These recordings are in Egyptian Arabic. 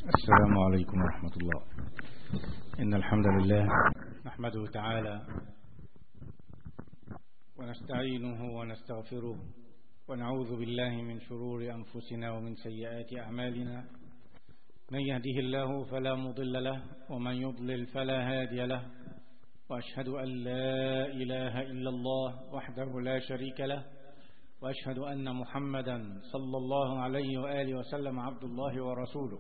السلام عليكم ورحمة الله إن الحمد لله نحمده تعالى ونستعينه ونستغفره ونعوذ بالله من شرور أنفسنا ومن سيئات أعمالنا من يهده الله فلا مضل له ومن يضلل فلا هادي له وأشهد أن لا إله إلا الله وحده لا شريك له وأشهد أن محمدا صلى الله عليه وآله وسلم عبد الله ورسوله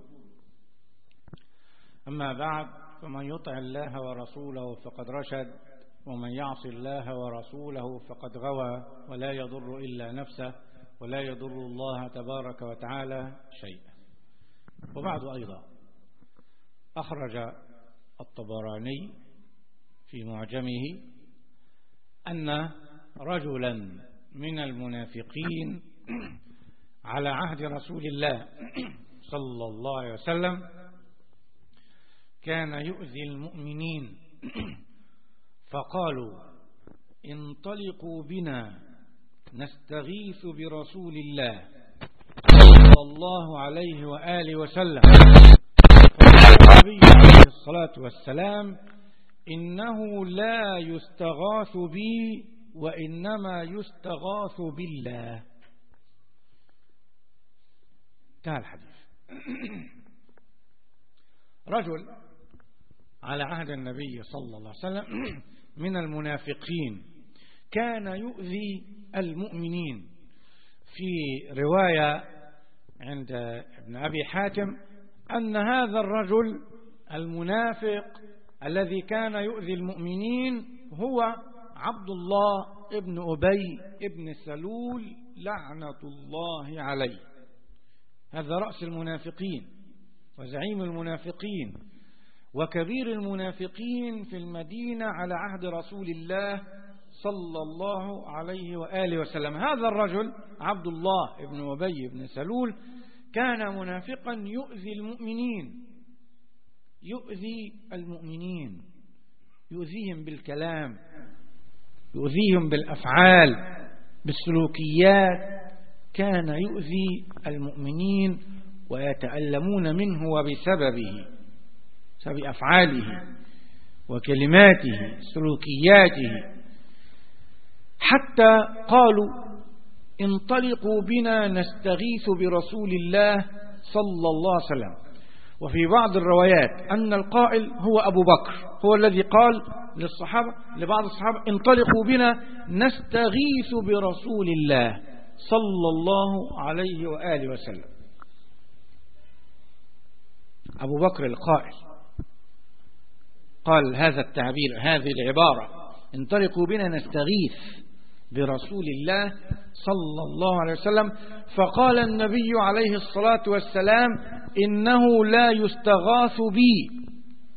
أما بعد فمن يطع الله ورسوله فقد رشد ومن يعص الله ورسوله فقد غوى ولا يضر إلا نفسه ولا يضر الله تبارك وتعالى شيئا وبعد أيضا أخرج الطبراني في معجمه أن رجلا من المنافقين على عهد رسول الله صلى الله عليه وسلم كان يؤذي المؤمنين فقالوا انطلقوا بنا نستغيث برسول الله صلى الله عليه وآله وسلم فقال النبي عليه الصلاة والسلام إنه لا يستغاث بي وإنما يستغاث بالله انتهى الحديث رجل على عهد النبي صلى الله عليه وسلم من المنافقين كان يؤذي المؤمنين في رواية عند ابن أبي حاتم أن هذا الرجل المنافق الذي كان يؤذي المؤمنين هو عبد الله ابن أبي ابن سلول لعنة الله عليه هذا رأس المنافقين وزعيم المنافقين وكبير المنافقين في المدينة على عهد رسول الله صلى الله عليه وآله وسلم هذا الرجل عبد الله ابن أبي ابن سلول كان منافقا يؤذي المؤمنين يؤذي المؤمنين يؤذيهم بالكلام يؤذيهم بالأفعال بالسلوكيات كان يؤذي المؤمنين ويتألمون منه وبسببه بسبب أفعاله وكلماته سلوكياته حتى قالوا انطلقوا بنا نستغيث برسول الله صلى الله عليه وسلم وفي بعض الروايات أن القائل هو أبو بكر هو الذي قال للصحابة لبعض الصحابة انطلقوا بنا نستغيث برسول الله صلى الله عليه وآله وسلم أبو بكر القائل قال هذا التعبير هذه العبارة انطلقوا بنا نستغيث برسول الله صلى الله عليه وسلم فقال النبي عليه الصلاة والسلام إنه لا يستغاث بي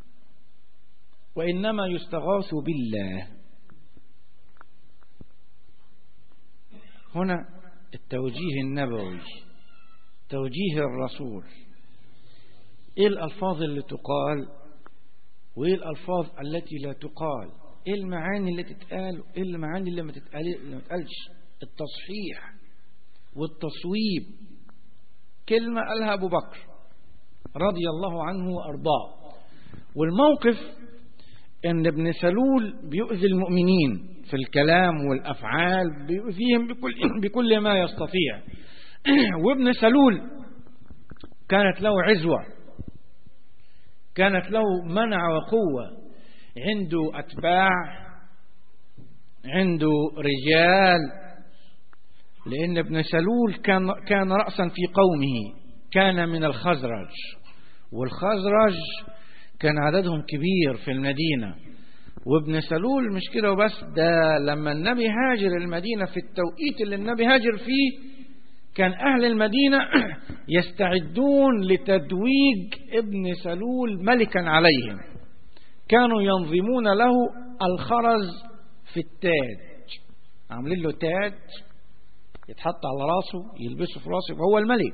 وإنما يستغاث بالله هنا التوجيه النبوي توجيه الرسول ايه الالفاظ اللي تقال وايه الالفاظ التي لا تقال ايه المعاني اللي تتقال وايه المعاني اللي ما تتقالش التصحيح والتصويب كلمة قالها أبو بكر رضي الله عنه وأرضاه والموقف أن ابن سلول بيؤذي المؤمنين في الكلام والأفعال بيؤذيهم بكل, بكل ما يستطيع وابن سلول كانت له عزوة كانت له منع وقوة عنده أتباع عنده رجال لأن ابن سلول كان, كان رأسا في قومه كان من الخزرج والخزرج كان عددهم كبير في المدينة وابن سلول مش كده وبس ده لما النبي هاجر المدينة في التوقيت اللي النبي هاجر فيه كان أهل المدينة يستعدون لتدويج ابن سلول ملكا عليهم كانوا ينظمون له الخرز في التاج عاملين له تاج يتحط على راسه يلبسه في راسه وهو الملك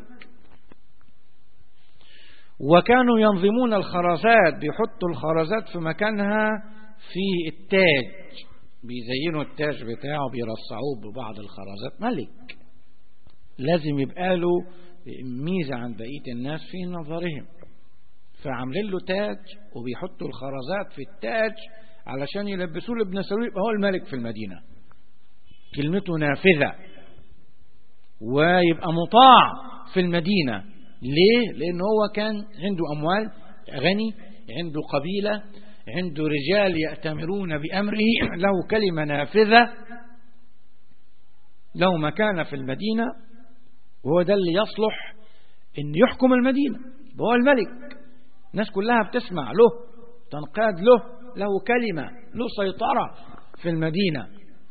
وكانوا ينظمون الخرزات بيحطوا الخرزات في مكانها في التاج بيزينوا التاج بتاعه بيرصعوه ببعض الخرزات ملك لازم يبقى له ميزة عن بقية الناس في نظرهم فعاملين له تاج وبيحطوا الخرزات في التاج علشان يلبسوه لابن سلول يبقى هو الملك في المدينة كلمته نافذة ويبقى مطاع في المدينة ليه؟ لأن هو كان عنده أموال غني عنده قبيلة عنده رجال يأتمرون بأمره له كلمة نافذة له مكانة في المدينة وهو ده اللي يصلح ان يحكم المدينة هو الملك الناس كلها بتسمع له تنقاد له له كلمة له سيطرة في المدينة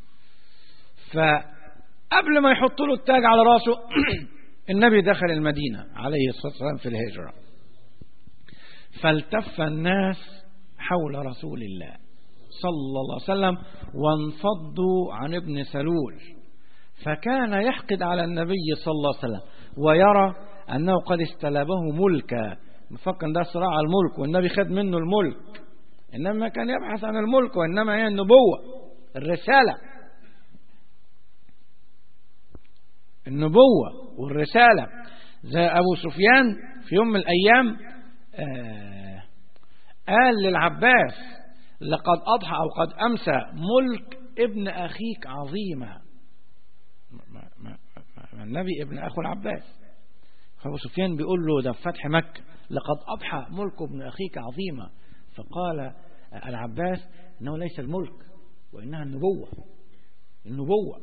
فقبل ما يحط له التاج على راسه النبي دخل المدينة عليه الصلاة والسلام في الهجرة فالتف الناس حول رسول الله صلى الله عليه وسلم وانفضوا عن ابن سلول فكان يحقد على النبي صلى الله عليه وسلم ويرى أنه قد استلبه ملكا مفكر ده صراع الملك والنبي خد منه الملك إنما كان يبحث عن الملك وإنما هي النبوة الرسالة النبوة والرسالة زي أبو سفيان في يوم من الأيام آه قال للعباس لقد أضحى أو قد أمسى ملك ابن أخيك عظيما ما ما ما النبي ابن أخو العباس فأبو سفيان بيقول له ده في فتح مكة لقد أضحى ملك ابن أخيك عظيما فقال العباس إنه ليس الملك وإنها النبوة النبوة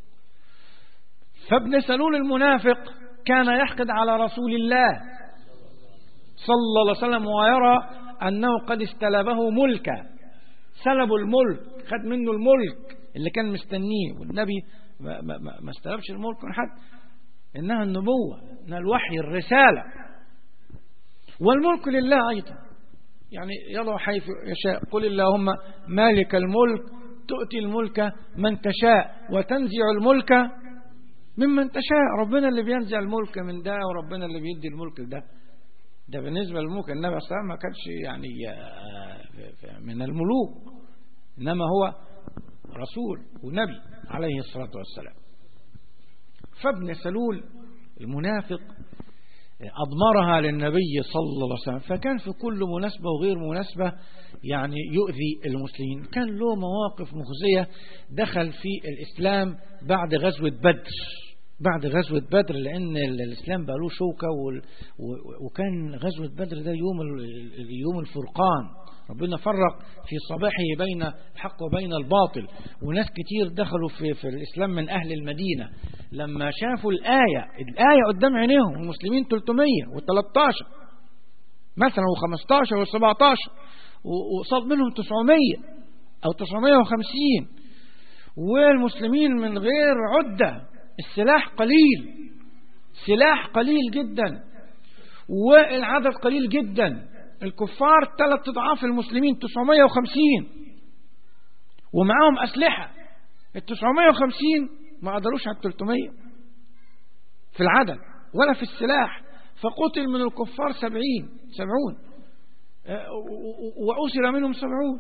فابن سلول المنافق كان يحقد على رسول الله صلى الله عليه وسلم ويرى أنه قد استلبه ملكا سلبوا الملك خد منه الملك اللي كان مستنيه والنبي ما, ما, ما استلبش الملك من حد إنها النبوة إنها الوحي الرسالة والملك لله أيضا يعني يضع حيث يشاء قل اللهم مالك الملك تؤتي الملك من تشاء وتنزع الملك ممن تشاء ربنا اللي بينزع الملك من ده وربنا اللي بيدي الملك ده ده بالنسبة للملك النبي صلى الله عليه وسلم ما كانش يعني من الملوك إنما هو رسول ونبي عليه الصلاة والسلام فابن سلول المنافق أضمرها للنبي صلى الله عليه وسلم فكان في كل مناسبة وغير مناسبة يعني يؤذي المسلمين كان له مواقف مخزية دخل في الإسلام بعد غزوة بدر بعد غزوة بدر لأن الإسلام بقى له شوكة وكان غزوة بدر ده يوم يوم الفرقان ربنا فرق في صباحه بين الحق وبين الباطل وناس كتير دخلوا في, في الإسلام من أهل المدينة لما شافوا الآية الآية قدام عينيهم المسلمين 313 مثلا و15 و17 وصاد منهم 900 أو 950 والمسلمين من غير عدة السلاح قليل سلاح قليل جدا والعدد قليل جدا الكفار ثلاث اضعاف المسلمين 950 ومعاهم أسلحة ال 950 ما قدروش على 300 في العدد ولا في السلاح فقتل من الكفار سبعين سبعون وأسر منهم سبعون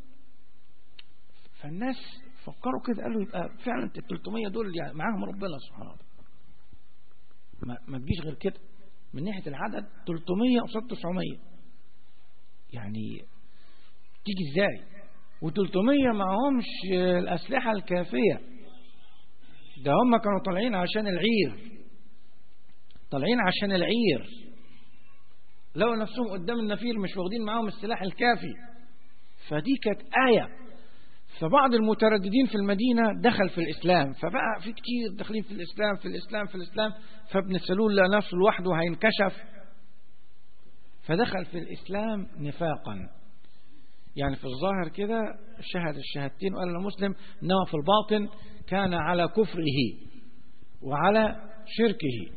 فالناس فكروا كده قالوا يبقى فعلا ال 300 دول يعني معاهم ربنا سبحانه وتعالى ما, ما تجيش غير كده من ناحية العدد 300 قصاد 900 يعني تيجي ازاي و300 معهمش الأسلحة الكافية ده هم كانوا طالعين عشان العير طالعين عشان العير لو نفسهم قدام النفير مش واخدين معاهم السلاح الكافي فدي كانت آية فبعض المترددين في المدينة دخل في الإسلام فبقى في كتير داخلين في الإسلام في الإسلام في الإسلام فابن سلول لقى نفسه لوحده هينكشف فدخل في الإسلام نفاقا يعني في الظاهر كده شهد الشهادتين وقال المسلم إنما في الباطن كان على كفره وعلى شركه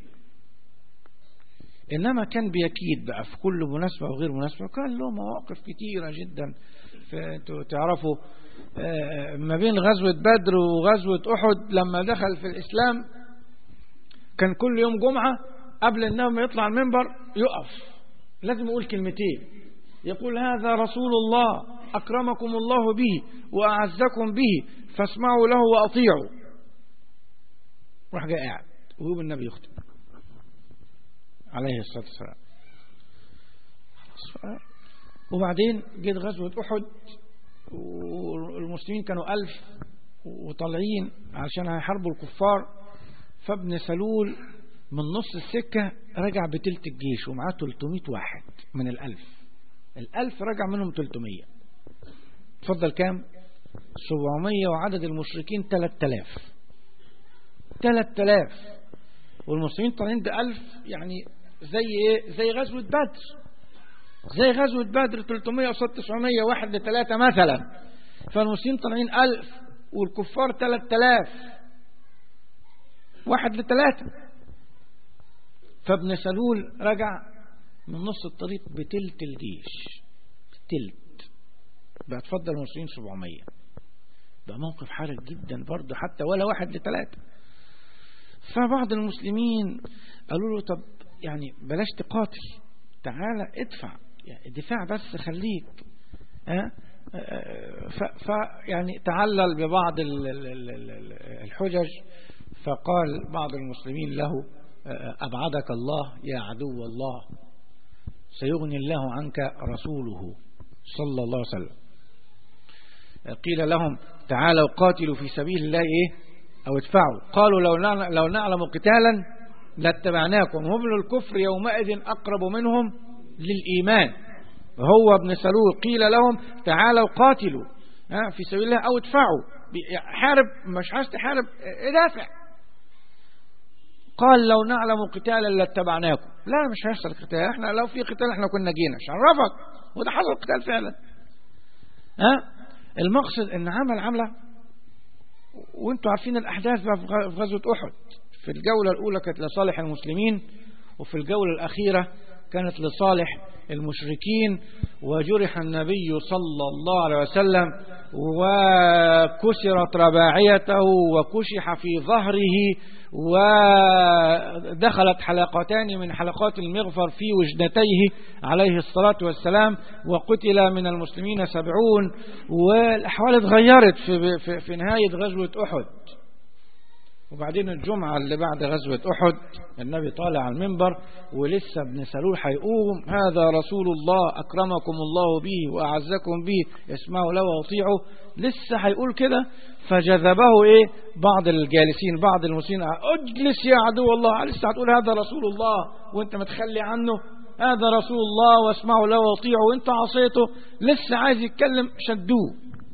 إنما كان بيكيد بقى في كل مناسبة وغير مناسبة كان له مواقف كتيرة جدا تعرفوا ما بين غزوة بدر وغزوة أحد لما دخل في الإسلام كان كل يوم جمعة قبل النوم يطلع المنبر يقف لازم يقول كلمتين يقول هذا رسول الله أكرمكم الله به وأعزكم به فاسمعوا له وأطيعوا راح جاء قاعد وهو النبي يختم عليه الصلاة والسلام وبعدين جت غزوة أحد والمسلمين كانوا ألف وطالعين عشان هيحاربوا الكفار فابن سلول من نص السكة رجع بتلت الجيش ومعاه 300 واحد من الألف الألف رجع منهم 300 تفضل كام 700 وعدد المشركين 3000 3000 والمسلمين طالعين بألف يعني زي ايه زي غزوة بدر زي غزوة بدر 300 وصد 900 واحد لثلاثة مثلا فالمسلمين طالعين ألف والكفار 3000 واحد لثلاثة فابن سلول رجع من نص الطريق بتلت الجيش تلت بقى تفضل المسلمين 700 بقى موقف حرج جدا برضه حتى ولا واحد لثلاثة فبعض المسلمين قالوا له طب يعني بلاش تقاتل تعالى ادفع يعني دفاع بس خليك ها ف يعني تعلل ببعض الحجج فقال بعض المسلمين له أبعدك الله يا عدو الله سيغني الله عنك رسوله صلى الله عليه وسلم قيل لهم تعالوا قاتلوا في سبيل الله إيه أو ادفعوا قالوا لو لو نعلم قتالا لاتبعناكم هم الكفر يومئذ أقرب منهم للإيمان هو ابن سلول قيل لهم تعالوا قاتلوا في سبيل الله أو ادفعوا حارب مش عايز تحارب دافع قال لو نعلم قتالا لاتبعناكم لا مش هيحصل قتال احنا لو في قتال احنا كنا جينا مش هنعرفك وده حصل قتال فعلا ها المقصد ان عمل عمله وانتوا عارفين الاحداث بقى في غزوه احد في الجوله الاولى كانت لصالح المسلمين وفي الجوله الاخيره كانت لصالح المشركين وجرح النبي صلى الله عليه وسلم وكسرت رباعيته وكشح في ظهره ودخلت حلقتان من حلقات المغفر في وجدتيه عليه الصلاة والسلام وقتل من المسلمين سبعون والأحوال اتغيرت في, في, في نهاية غزوة أحد وبعدين الجمعة اللي بعد غزوة أحد النبي طالع على المنبر ولسه ابن سلول هيقوم هذا رسول الله أكرمكم الله به وأعزكم به اسمعوا له واطيعوا لسه هيقول كده فجذبه إيه بعض الجالسين بعض المسلمين اجلس يا عدو الله لسه هتقول هذا رسول الله وانت متخلي عنه هذا رسول الله واسمعوا له واطيعوا وانت عصيته لسه عايز يتكلم شدوه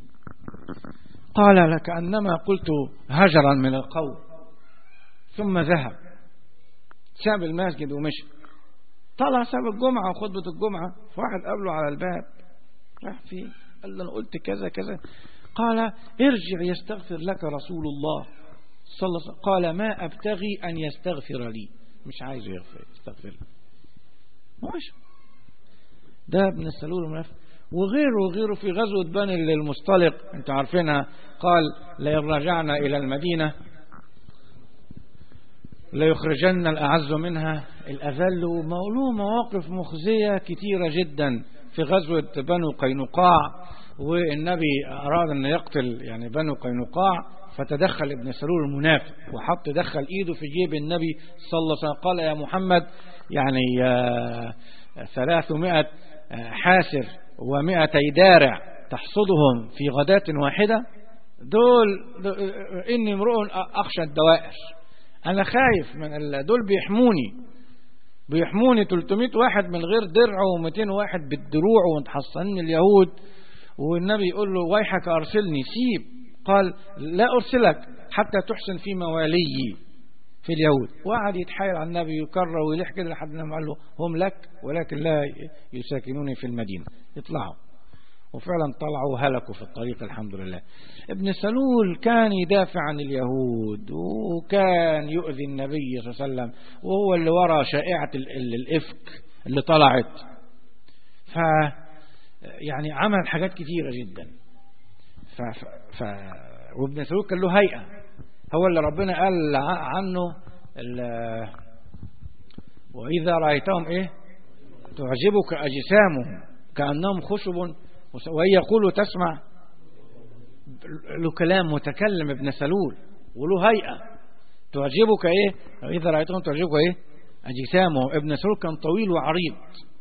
قال لكأنما قلت هجرا من القوم ثم ذهب ساب المسجد ومشي طلع ساب الجمعة وخطبة الجمعة فواحد قابله على الباب راح فيه قال له أنا قلت كذا كذا قال ارجع يستغفر لك رسول الله صلى الله عليه وسلم قال ما أبتغي أن يستغفر لي مش عايز يغفر يستغفر لي مش ده ابن السلول المنافق وغيره وغيره في غزوة بني المصطلق انت عارفينها قال لئن رجعنا إلى المدينة ليخرجن الأعز منها الأذل وله مواقف مخزية كتيرة جدا في غزوة بنو قينقاع والنبي أراد أن يقتل يعني بنو قينقاع فتدخل ابن سلول المنافق وحط دخل إيده في جيب النبي صلى الله عليه وسلم قال يا محمد يعني ثلاثمائة حاسر ومائتي دارع تحصدهم في غداة واحدة دول, دول إني امرؤ أخشى الدوائر أنا خايف من دول بيحموني بيحموني 300 واحد من غير درع و200 واحد بالدروع ومتحصنين اليهود والنبي يقول له ويحك أرسلني سيب قال لا أرسلك حتى تحسن في موالي في اليهود وقعد يتحايل على النبي يكرر ويلح كده لحد ما قال له هم لك ولكن لا يساكنون في المدينة يطلعوا وفعلا طلعوا وهلكوا في الطريق الحمد لله ابن سلول كان يدافع عن اليهود وكان يؤذي النبي صلى الله عليه وسلم وهو اللي ورا شائعة الإفك اللي طلعت ف يعني عمل حاجات كثيرة جدا ف... ف... وابن سلول كان له هيئة هو اللي ربنا قال عنه ال... وإذا رأيتهم إيه تعجبك أجسامهم كأنهم خشب وهي يقول تسمع له كلام متكلم ابن سلول وله هيئة تعجبك ايه إذا رأيتهم تعجبك ايه أجسامه ابن سلول كان طويل وعريض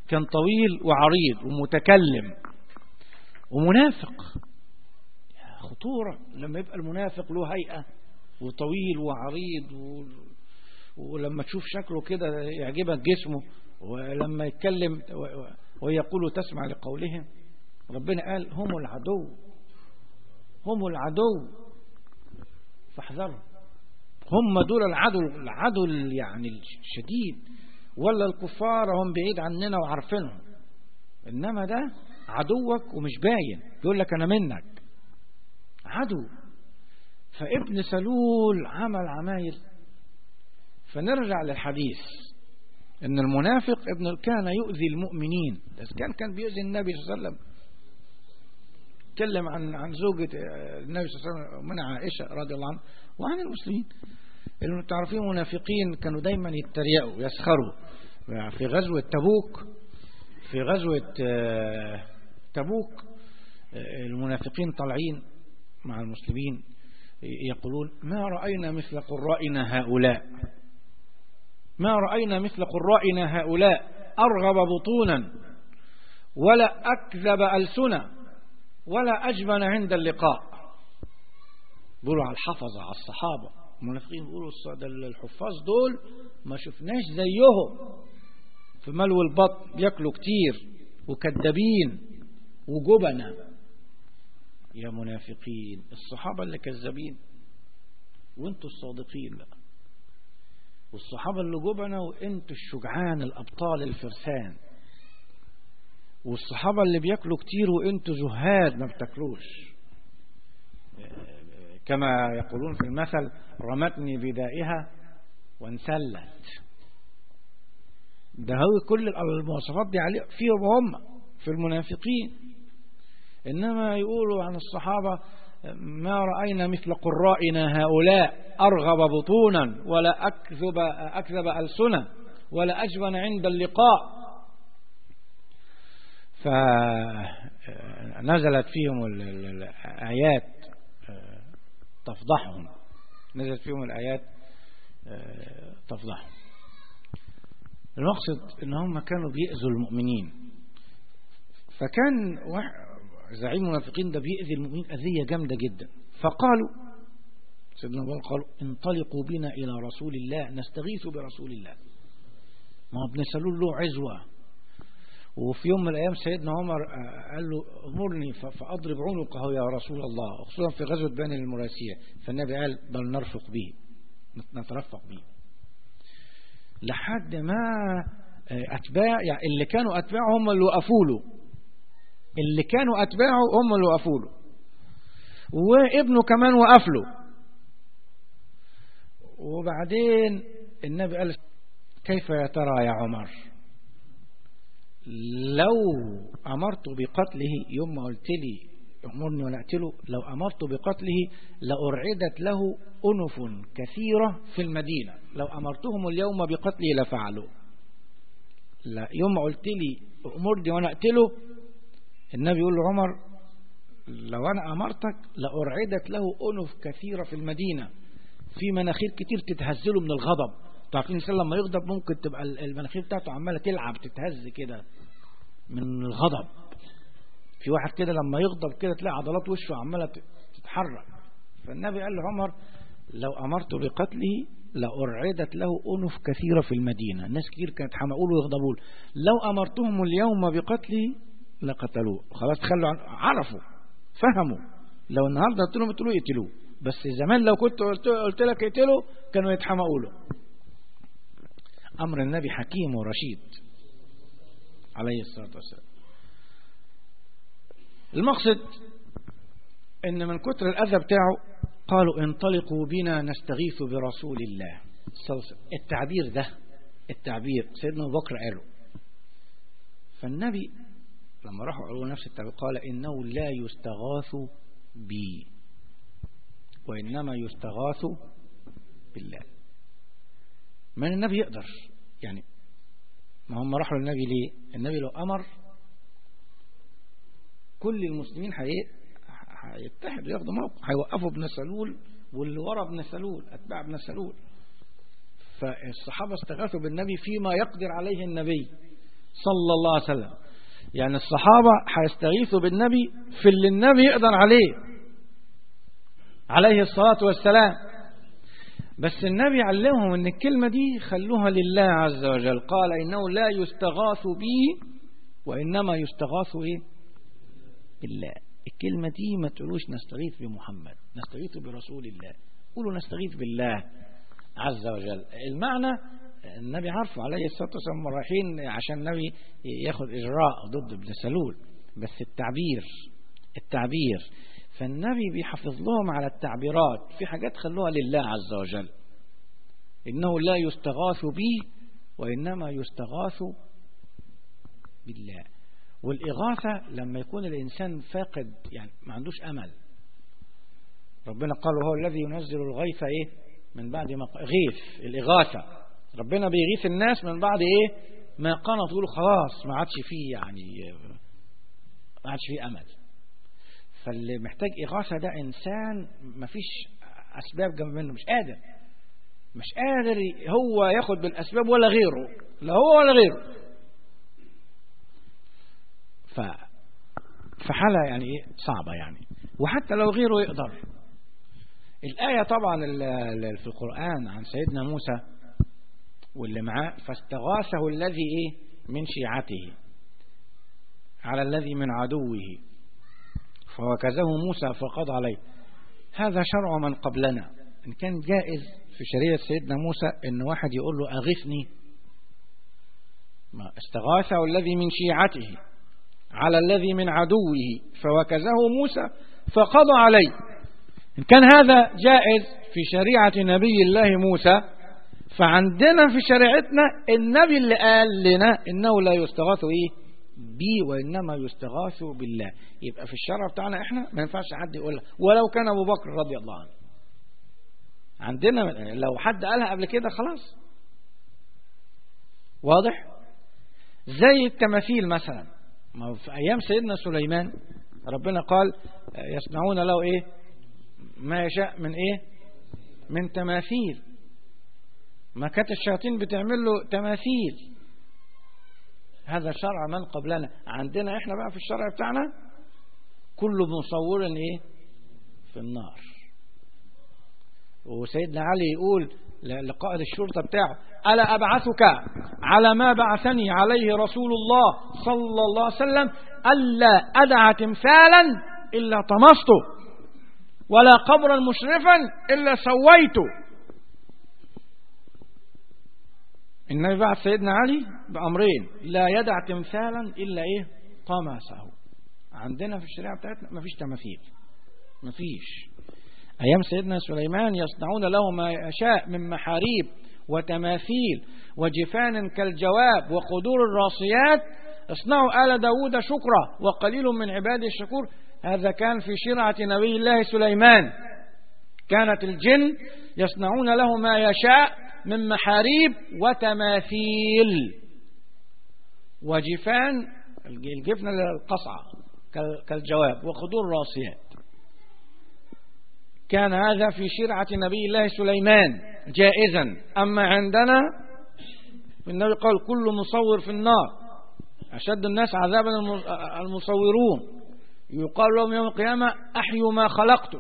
كان طويل وعريض ومتكلم ومنافق خطورة لما يبقى المنافق له هيئة وطويل وعريض و... ولما تشوف شكله كده يعجبك جسمه ولما يتكلم ويقول تسمع لقولهم ربنا قال هم العدو هم العدو فاحذروا هم دول العدو العدو يعني الشديد ولا الكفار هم بعيد عننا وعارفينهم انما ده عدوك ومش باين يقول لك انا منك عدو فابن سلول عمل عمايل فنرجع للحديث ان المنافق ابن كان يؤذي المؤمنين بس كان كان بيؤذي النبي صلى الله عليه وسلم تكلم عن عن زوجة النبي صلى الله عليه وسلم من عائشة رضي الله عنها وعن المسلمين اللي تعرفين المنافقين كانوا دايما يتريقوا يسخروا في غزوة تبوك في غزوة تبوك المنافقين طالعين مع المسلمين يقولون ما رأينا مثل قرائنا هؤلاء ما رأينا مثل قرائنا هؤلاء أرغب بطونا ولا أكذب ألسنا ولا أجبن عند اللقاء بيقولوا على الحفظة على الصحابة المنافقين بيقولوا الحفاظ دول ما شفناش زيهم في ملو البطن بياكلوا كتير وكذابين وجبنة يا منافقين الصحابة اللي كذابين وانتوا الصادقين بقى والصحابة اللي جبنة وانتوا الشجعان الأبطال الفرسان والصحابة اللي بياكلوا كتير وانتوا زهاد ما بتاكلوش كما يقولون في المثل رمتني بدائها وانسلت ده هو كل المواصفات دي عليه فيهم هم في المنافقين إنما يقولوا عن الصحابة ما رأينا مثل قرائنا هؤلاء أرغب بطونا ولا أكذب, أكذب ألسنا ولا أجبن عند اللقاء فنزلت فيهم الآيات تفضحهم نزلت فيهم الآيات تفضحهم المقصد ان هم كانوا بيأذوا المؤمنين فكان زعيم المنافقين ده بيأذي المؤمنين أذية جامدة جدا فقالوا سيدنا أبو قالوا انطلقوا بنا إلى رسول الله نستغيث برسول الله ما ابن سلول له عزوة وفي يوم من الأيام سيدنا عمر قال له أمرني فأضرب عنقه يا رسول الله خصوصا في غزوة بني المراسية فالنبي قال بل نرفق به نترفق به لحد ما أتباع يعني اللي كانوا أتباعه هم اللي وقفوا له اللي كانوا أتباعه هم اللي وقفوا له وابنه كمان وقف له وبعدين النبي قال كيف يا ترى يا عمر لو أمرت بقتله يوم ما قلت لي أمرني وأنا أقتله لو أمرت بقتله لأرعدت له أنف كثيرة في المدينة لو أمرتهم اليوم بقتله لفعلوا لا يوم ما قلت لي أمرني وأنا أقتله النبي يقول لعمر لو أنا أمرتك لأرعدت له أنف كثيرة في المدينة في مناخير كتير تتهزله من الغضب تعرفين الإنسان لما يغضب ممكن تبقى المناخير بتاعته عمالة تلعب تتهز كده من الغضب في واحد كده لما يغضب كده تلاقي عضلات وشه عمالة تتحرك فالنبي قال لعمر لو أمرت بقتله لأرعدت له أنف كثيرة في المدينة ناس كتير كانت حمقوا له ويغضبوا له لو أمرتهم اليوم بقتله لقتلوه خلاص تخلوا عن... عرفوا فهموا لو النهارده قلت لهم اقتلوه يقتلوه بس زمان لو كنت قلت, قلت لك اقتله كانوا يتحمقوا له أمر النبي حكيم ورشيد عليه الصلاة والسلام المقصد ان من كتر الأذى بتاعه قالوا انطلقوا بنا نستغيث برسول الله التعبير ده التعبير سيدنا أبو بكر قاله فالنبي لما راحوا قالوا نفس التعبير قال إنه لا يستغاث بي وإنما يستغاث بالله من النبي يقدر يعني ما هم راحوا للنبي ليه النبي لو أمر كل المسلمين هيتحدوا ياخدوا موقف هيوقفوا ابن سلول واللي ورا ابن سلول أتباع ابن سلول فالصحابة استغاثوا بالنبي فيما يقدر عليه النبي صلى الله عليه وسلم يعني الصحابة هيستغيثوا بالنبي في اللي النبي يقدر عليه عليه الصلاة والسلام بس النبي علمهم ان الكلمة دي خلوها لله عز وجل قال انه لا يستغاث به وانما يستغاث ايه بالله الكلمة دي ما تقولوش نستغيث بمحمد نستغيث برسول الله قولوا نستغيث بالله عز وجل المعنى النبي عارفه عليه الصلاة والسلام رايحين عشان النبي ياخد إجراء ضد ابن سلول بس التعبير التعبير فالنبي بيحافظ لهم على التعبيرات في حاجات خلوها لله عز وجل إنه لا يستغاث به وإنما يستغاث بالله والإغاثة لما يكون الإنسان فاقد يعني ما عندوش أمل ربنا قال وهو الذي ينزل الغيث إيه من بعد ما غيث الإغاثة ربنا بيغيث الناس من بعد إيه ما قنط يقولوا خلاص ما عادش فيه يعني ما عادش فيه أمل فاللي محتاج إغاثة ده إنسان ما فيش أسباب جنب منه مش قادر مش قادر هو ياخد بالأسباب ولا غيره لا هو ولا غيره ف فحالة يعني إيه صعبة يعني وحتى لو غيره يقدر الآية طبعا اللي في القرآن عن سيدنا موسى واللي معاه فاستغاثه الذي إيه من شيعته على الذي من عدوه فوكزه موسى فقضى عليه هذا شرع من قبلنا إن كان جائز في شريعة سيدنا موسى إن واحد يقول له أغثني ما استغاثه الذي من شيعته على الذي من عدوه فوكزه موسى فقضى عليه إن كان هذا جائز في شريعة نبي الله موسى فعندنا في شريعتنا النبي اللي قال لنا إنه لا يستغاث إيه بي وإنما يستغاث بالله يبقى في الشرع بتاعنا إحنا ما ينفعش حد يقولها ولو كان أبو بكر رضي الله عنه عندنا لو حد قالها قبل كده خلاص واضح زي التماثيل مثلا ما في أيام سيدنا سليمان ربنا قال يصنعون له إيه ما يشاء من إيه من تماثيل ما كانت الشياطين بتعمل له تماثيل هذا شرع من قبلنا عندنا احنا بقى في الشرع بتاعنا كل مصور ايه في النار وسيدنا علي يقول لقائد الشرطة بتاعه ألا أبعثك على ما بعثني عليه رسول الله صلى الله عليه وسلم ألا أدع تمثالا إلا طمسته ولا قبرا مشرفا إلا سويته النبي بعث سيدنا علي بأمرين لا يدع تمثالا إلا إيه طمسه عندنا في الشريعة بتاعتنا ما فيش تماثيل ما فيش أيام سيدنا سليمان يصنعون له ما يشاء من محاريب وتماثيل وجفان كالجواب وقدور الراسيات اصنعوا آل داود شكرا وقليل من عباده الشكور هذا كان في شرعة نبي الله سليمان كانت الجن يصنعون له ما يشاء من محاريب وتماثيل وجفان الجفن القصعة كالجواب وقدور راسيات كان هذا في شرعة نبي الله سليمان جائزا أما عندنا النبي قال كل مصور في النار أشد الناس عذابا المصورون يقال لهم يوم القيامة أحيوا ما خلقتم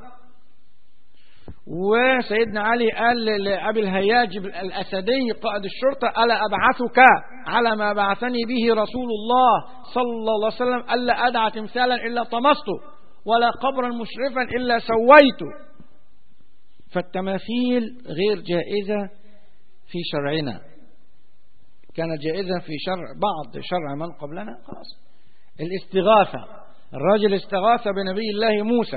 وسيدنا علي قال لأبي الهياج الأسدي قائد الشرطة ألا أبعثك على ما بعثني به رسول الله صلى الله عليه وسلم ألا أدع تمثالا إلا طمسته ولا قبرا مشرفا إلا سويته فالتماثيل غير جائزة في شرعنا كانت جائزة في شرع بعض شرع من قبلنا خلاص الاستغاثة الرجل استغاث بنبي الله موسى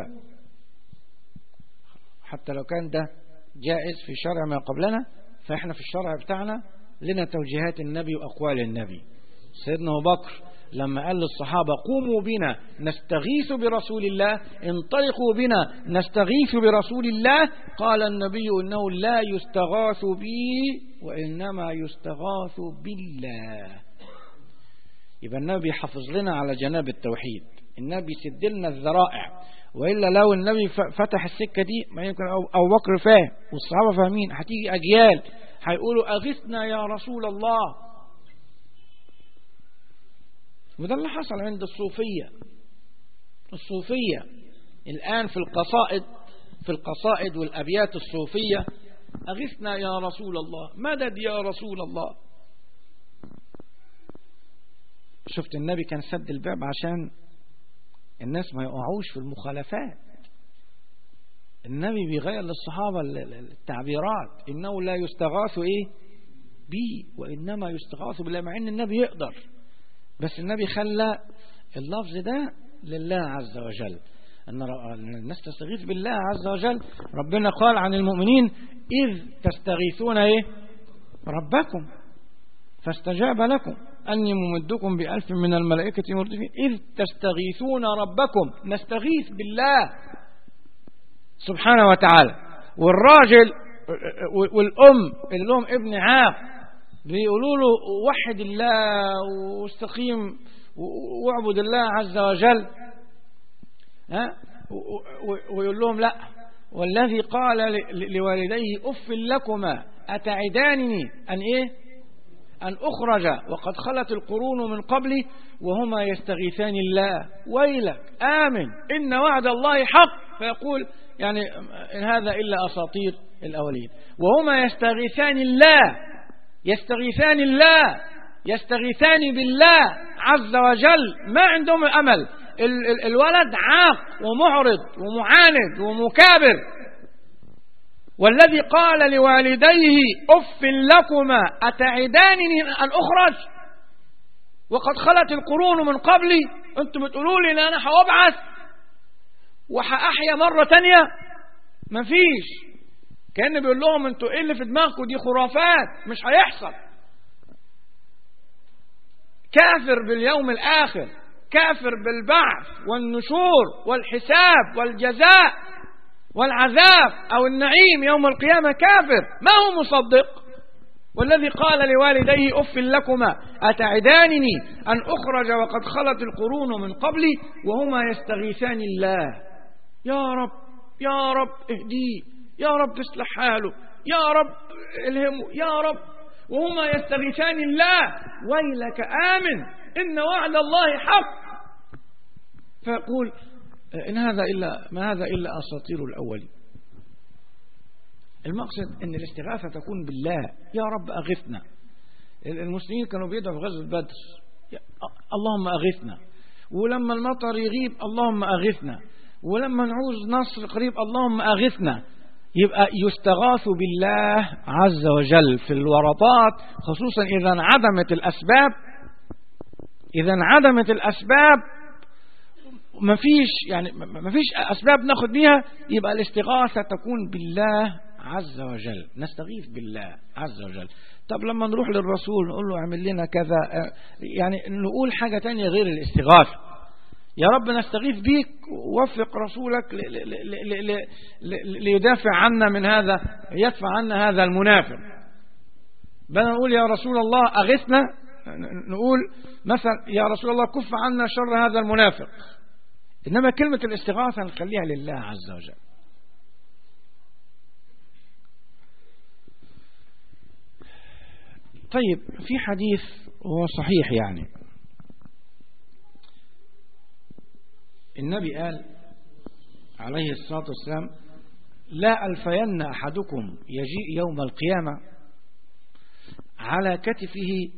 حتى لو كان ده جائز في شرع ما قبلنا فإحنا في الشرع بتاعنا لنا توجيهات النبي وأقوال النبي سيدنا أبو بكر لما قال للصحابة قوموا بنا نستغيث برسول الله انطلقوا بنا نستغيث برسول الله قال النبي إنه لا يستغاث بي وإنما يستغاث بالله يبقى النبي حفظ لنا على جناب التوحيد النبي سد لنا الذرائع وإلا لو النبي فتح السكة دي ما يمكن أو بكر فاهم والصحابة فاهمين هتيجي أجيال هيقولوا أغثنا يا رسول الله وده اللي حصل عند الصوفية الصوفية الآن في القصائد في القصائد والأبيات الصوفية أغثنا يا رسول الله مدد يا رسول الله شفت النبي كان سد الباب عشان الناس ما يقعوش في المخالفات النبي بيغير للصحابة التعبيرات إنه لا يستغاث إيه بي وإنما يستغاث بالله مع إن النبي يقدر بس النبي خلى اللفظ ده لله عز وجل أن الناس تستغيث بالله عز وجل ربنا قال عن المؤمنين إذ تستغيثون إيه ربكم فاستجاب لكم أني ممدكم بألف من الملائكة مردفين إذ تستغيثون ربكم نستغيث بالله سبحانه وتعالى والراجل والأم اللي لهم ابن عاق بيقولوا له وحد الله واستقيم واعبد الله عز وجل ها ويقول لهم لا والذي قال لوالديه أف لكما أتعدانني أن إيه أن أخرج وقد خلت القرون من قبلي وهما يستغيثان الله ويلك آمن إن وعد الله حق فيقول يعني إن هذا إلا أساطير الأولين وهما يستغيثان الله يستغيثان الله يستغيثان بالله عز وجل ما عندهم أمل الولد عاق ومعرض ومعاند ومكابر والذي قال لوالديه أف لكما أتعدانني أن أخرج وقد خلت القرون من قبلي أنتم بتقولوا لي أن أنا هأبعث وهأحيا مرة تانية مفيش كان بيقول لهم انتوا ايه اللي في دماغكم دي خرافات مش هيحصل كافر باليوم الآخر كافر بالبعث والنشور والحساب والجزاء والعذاب أو النعيم يوم القيامة كافر ما هو مصدق والذي قال لوالديه أف لكما أتعدانني أن أخرج وقد خلت القرون من قبلي وهما يستغيثان الله يا رب يا رب اهديه يا رب اصلح حاله يا رب الهمه يا رب وهما يستغيثان الله ويلك آمن إن وعد الله حق فيقول إن هذا إلا ما هذا إلا أساطير الأولين المقصد أن الاستغاثة تكون بالله يا رب أغثنا المسلمين كانوا بيدعوا في غزوة بدر اللهم أغثنا ولما المطر يغيب اللهم أغثنا ولما نعوز نصر قريب اللهم أغثنا يبقى يستغاث بالله عز وجل في الورطات خصوصا إذا انعدمت الأسباب إذا انعدمت الأسباب ما فيش يعني ما فيش أسباب ناخد بيها يبقى الاستغاثة تكون بالله عز وجل نستغيث بالله عز وجل طب لما نروح للرسول نقول له اعمل لنا كذا يعني نقول حاجة تانية غير الاستغاثة يا رب نستغيث بيك ووفق رسولك ليدافع عنا من هذا يدفع عنا هذا المنافق بدنا نقول يا رسول الله أغثنا نقول مثلا يا رسول الله كف عنا شر هذا المنافق إنما كلمة الاستغاثة نخليها لله عز وجل طيب في حديث هو صحيح يعني النبي قال عليه الصلاة والسلام لا ألفين أحدكم يجيء يوم القيامة على كتفه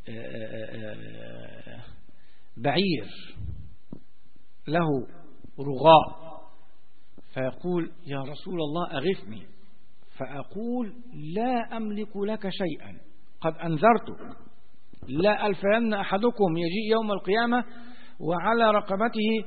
بعير له رغاء فيقول يا رسول الله أغثني فأقول لا أملك لك شيئا قد أنذرتك لا ألفين أحدكم يجيء يوم القيامة وعلى رقبته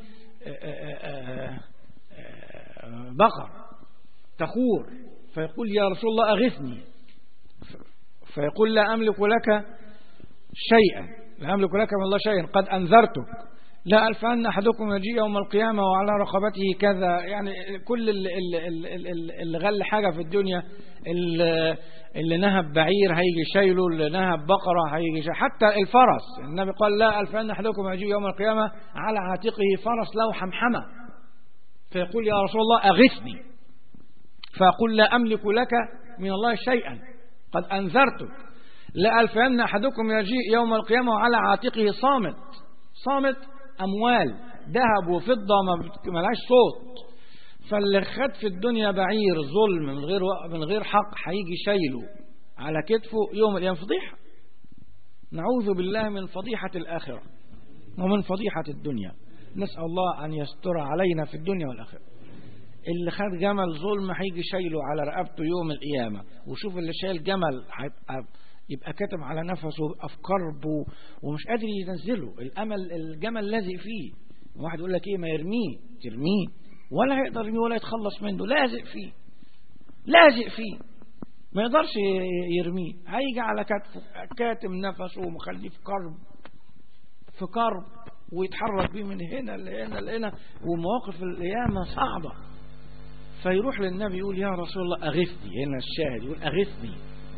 بقر تخور فيقول يا رسول الله أغثني فيقول لا أملك لك شيئا لا أملك لك من الله شيئا قد أنذرتك لا ألفن أحدكم يجي يوم القيامة وعلى رقبته كذا يعني كل اللي غل حاجة في الدنيا اللي نهب بعير هيجي شايله اللي نهب بقرة هيجي شايله حتى الفرس النبي قال لا ألفن أحدكم يجي يوم القيامة على عاتقه فرس له حمحمة فيقول يا رسول الله أغثني فأقول لا أملك لك من الله شيئا قد أنذرتك لا ألفن أحدكم يجيء يوم القيامة وعلى عاتقه صامت صامت أموال ذهب وفضة ما لهاش صوت فاللي خد في الدنيا بعير ظلم من غير من غير حق هيجي شايله على كتفه يوم القيامة فضيحة نعوذ بالله من فضيحة الآخرة ومن فضيحة الدنيا نسأل الله أن يستر علينا في الدنيا والآخرة اللي خد جمل ظلم هيجي شايله على رقبته يوم القيامة وشوف اللي شايل جمل هيبقى يبقى كاتم على نفسه أفكار ومش قادر ينزله الأمل الجمل لازق فيه واحد يقول لك إيه ما يرميه ترميه ولا هيقدر يرميه ولا يتخلص منه لازق فيه لازق فيه ما يقدرش يرميه هيجي على كتفه كاتم نفسه ومخليه في كرب في كرب ويتحرك بيه من هنا لهنا لهنا ومواقف القيامة صعبة فيروح للنبي يقول يا رسول الله أغثني هنا الشاهد يقول أغثني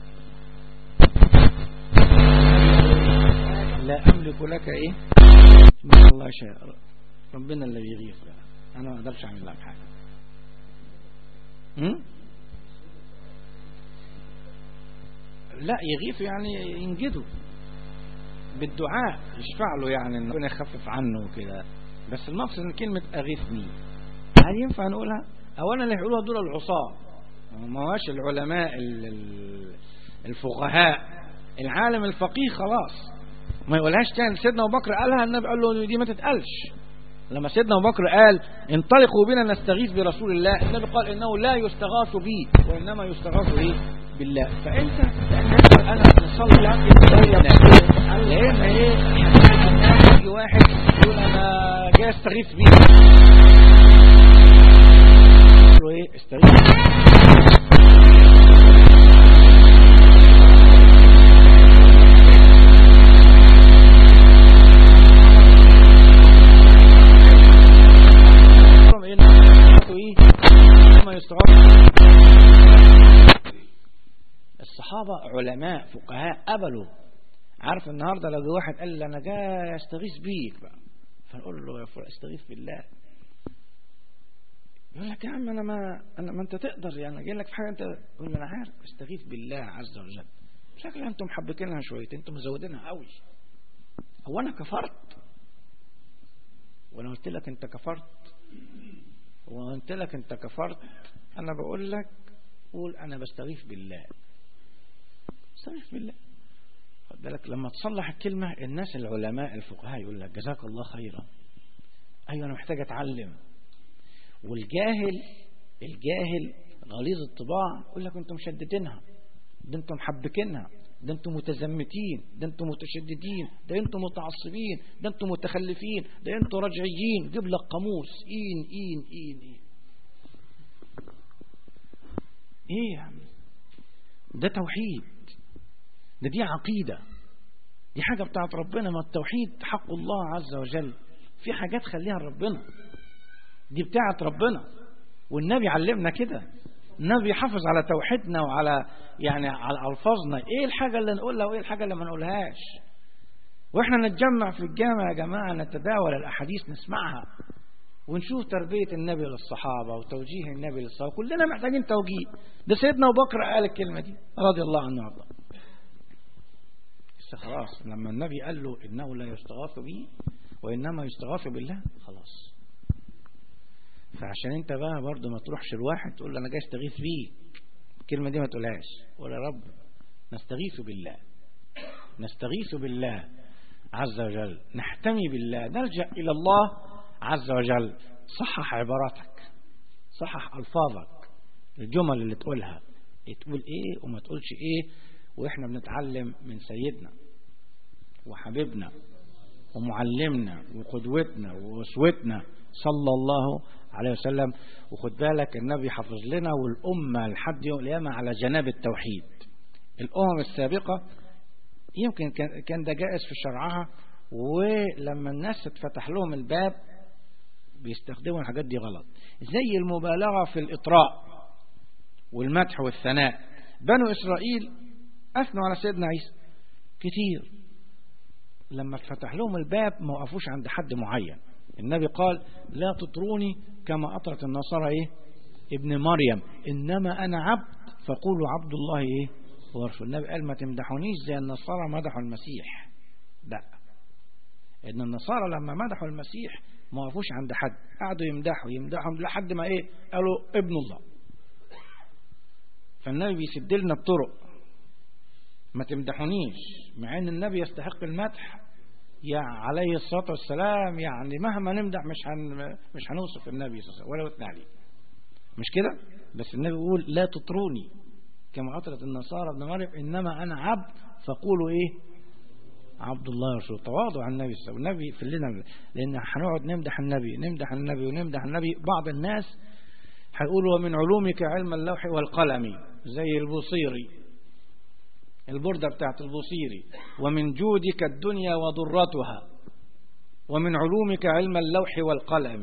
لا أملك لك إيه ما الله شاء ربنا اللي بيغيث بقى أنا ما أقدرش أعمل لك حاجة هم؟ لا يغيث يعني ينجده بالدعاء يشفع له يعني ان ربنا يخفف عنه وكده بس المقصد ان كلمة اغثني هل ينفع نقولها اولا اللي هيقولوها دول العصاة ما هواش العلماء الفقهاء العالم الفقيه خلاص ما يقولهاش تاني سيدنا ابو بكر قالها النبي قال له دي ما تتقالش لما سيدنا ابو بكر قال انطلقوا بنا نستغيث برسول الله النبي قال انه لا يستغاث بي وانما يستغاث ايه بالله فانت انا نصلي لان ايه يجي واحد يقول انا جاي استغيث بيه له ايه استغيث الصحابة علماء فقهاء قبلوا عارف النهاردة لو واحد قال لي أنا جاي أستغيث بيك بقى فنقول له يا فلان استغيث بالله يقول لك يا عم أنا ما أنا ما أنت تقدر يعني جاي لك في حاجة أنت يقول له أنا عارف استغيث بالله عز وجل شكل أنتم محبكينها شوية أنتم مزودينها قوي هو أنا كفرت وأنا قلت لك أنت كفرت وقلت لك أنت كفرت أنا بقول لك قول أنا بستغيث بالله استغيث بالله خد بالك لما تصلح الكلمة الناس العلماء الفقهاء يقول لك جزاك الله خيرا أيوة أنا محتاج أتعلم والجاهل الجاهل غليظ الطباع يقول لك أنتم مشددينها ده أنتم محبكينها ده أنتم متزمتين ده أنتم متشددين ده أنتم متعصبين ده أنتم متخلفين ده أنتم رجعيين جيب لك قاموس إين إين إين إين إيه يا عم ده توحيد ده دي عقيدة دي حاجة بتاعت ربنا ما التوحيد حق الله عز وجل في حاجات خليها لربنا دي بتاعت ربنا والنبي علمنا كده النبي حافظ على توحيدنا وعلى يعني على ألفاظنا ايه الحاجة اللي نقولها وايه الحاجة اللي ما نقولهاش واحنا نتجمع في الجامع يا جماعة نتداول الأحاديث نسمعها ونشوف تربية النبي للصحابة وتوجيه النبي للصحابة كلنا محتاجين توجيه ده سيدنا أبو بكر قال الكلمة دي رضي الله عنه وارضاه بس خلاص لما النبي قال له إنه لا يستغاث به وإنما يستغاث بالله خلاص فعشان انت بقى برضه ما تروحش الواحد تقول له انا جاي استغيث بيك الكلمة دي ما تقولهاش قول يا رب نستغيث بالله نستغيث بالله عز وجل نحتمي بالله نلجأ إلى الله عز وجل صحح عباراتك صحح ألفاظك الجمل اللي تقولها تقول ايه وما تقولش ايه واحنا بنتعلم من سيدنا وحبيبنا ومعلمنا وقدوتنا واسوتنا صلى الله عليه وسلم وخد بالك النبي حفظ لنا والأمة لحد يوم القيامة على جناب التوحيد الأمم السابقة يمكن كان ده جائز في شرعها ولما الناس اتفتح لهم الباب بيستخدموا الحاجات دي غلط زي المبالغة في الإطراء والمدح والثناء بنو إسرائيل أثنوا على سيدنا عيسى كتير لما اتفتح لهم الباب ما وقفوش عند حد معين النبي قال لا تطروني كما أطرت النصارى إيه ابن مريم إنما أنا عبد فقولوا عبد الله إيه ورسول النبي قال ما تمدحونيش زي النصارى مدحوا المسيح لا إن النصارى لما مدحوا المسيح ما وقفوش عند حد قعدوا يمدحوا يمدحوا لحد ما إيه قالوا ابن الله فالنبي بيسد لنا الطرق ما تمدحونيش مع ان النبي يستحق المدح يا عليه الصلاة والسلام يعني مهما نمدح مش هن مش هنوصف النبي صلى الله عليه وسلم ولا نثني عليه مش كده بس النبي بيقول لا تطروني كما أطرت النصارى ابن مريم إنما أنا عبد فقولوا إيه عبد الله ورسوله تواضع عن النبي صلى الله عليه وسلم النبي في لنا لأن هنقعد نمدح النبي نمدح النبي ونمدح النبي بعض الناس هيقولوا ومن علومك علم اللوح والقلم زي البوصيري البردة بتاعت البوصيري ومن جودك الدنيا وضرتها ومن علومك علم اللوح والقلم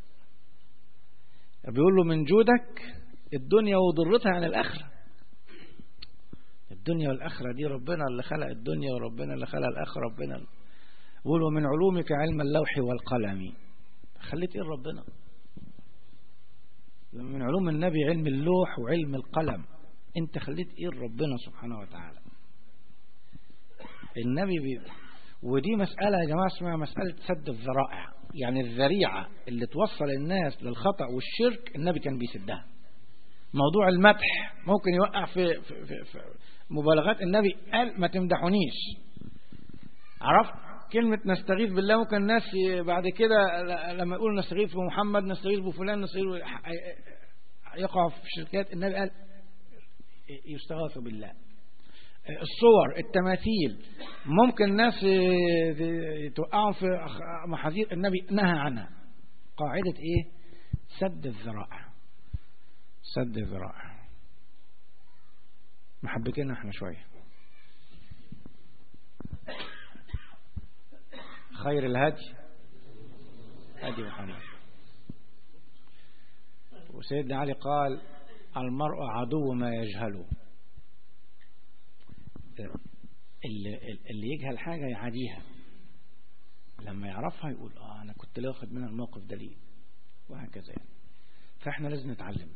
بيقول له من جودك الدنيا وضرتها عن الآخرة الدنيا والآخرة دي ربنا اللي خلق الدنيا وربنا اللي خلق الآخرة ربنا بيقول ومن علومك علم اللوح والقلم خليت ايه ربنا من علوم النبي علم اللوح وعلم القلم انت خليت ايه ربنا سبحانه وتعالى النبي بي ودي مسألة يا جماعة اسمها مسألة سد الذرائع يعني الذريعة اللي توصل الناس للخطأ والشرك النبي كان بيسدها موضوع المدح ممكن يوقع في, في, في, في مبالغات النبي قال ما تمدحونيش عرفت كلمة نستغيث بالله ممكن الناس بعد كده لما يقولوا نستغيث بمحمد نستغيث بفلان نستغيث يقع في شركات النبي قال يستغاث بالله الصور التماثيل ممكن الناس توقعوا في محاذير النبي نهى عنها قاعدة ايه سد الذرائع سد الذرائع محبكين احنا شوية خير الهدي هدي محمد وسيدنا علي قال المرء عدو ما يجهله اللي, اللي يجهل حاجة يعاديها لما يعرفها يقول اه انا كنت ليه واخد منها الموقف ده ليه وهكذا يعني فاحنا لازم نتعلم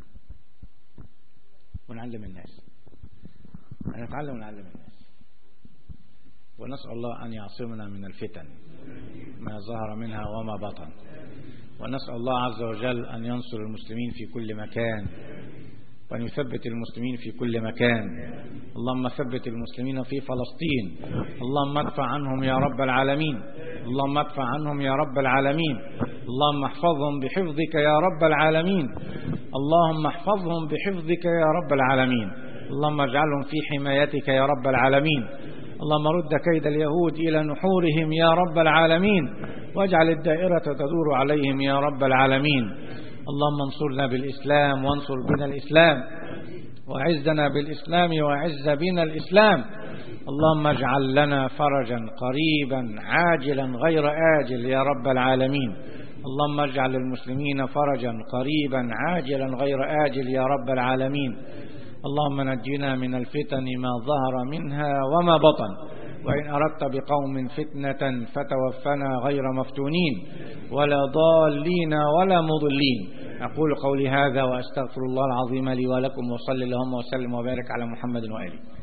ونعلم الناس نتعلم ونعلم الناس ونسأل الله أن يعصمنا من الفتن ما ظهر منها وما بطن ونسأل الله عز وجل أن ينصر المسلمين في كل مكان وأن يثبت المسلمين في كل مكان اللهم ثبت المسلمين في فلسطين اللهم ادفع عنهم يا رب العالمين اللهم ادفع عنهم يا رب العالمين اللهم احفظهم بحفظك يا رب العالمين اللهم احفظهم بحفظك يا رب العالمين اللهم اجعلهم في حمايتك يا رب العالمين اللهم رد كيد اليهود إلى نحورهم يا رب العالمين واجعل الدائرة تدور عليهم يا رب العالمين اللهم انصرنا بالإسلام وانصر بنا الإسلام وعزنا بالإسلام وعز بنا الإسلام اللهم اجعل لنا فرجا قريبا عاجلا غير آجل يا رب العالمين اللهم اجعل للمسلمين فرجا قريبا عاجلا غير آجل يا رب العالمين اللهم نجنا من الفتن ما ظهر منها وما بطن وإن أردت بقوم فتنة فتوفنا غير مفتونين ولا ضالين ولا مضلين أقول قولي هذا وأستغفر الله العظيم لي ولكم وصلي اللهم وسلم وبارك على محمد وآله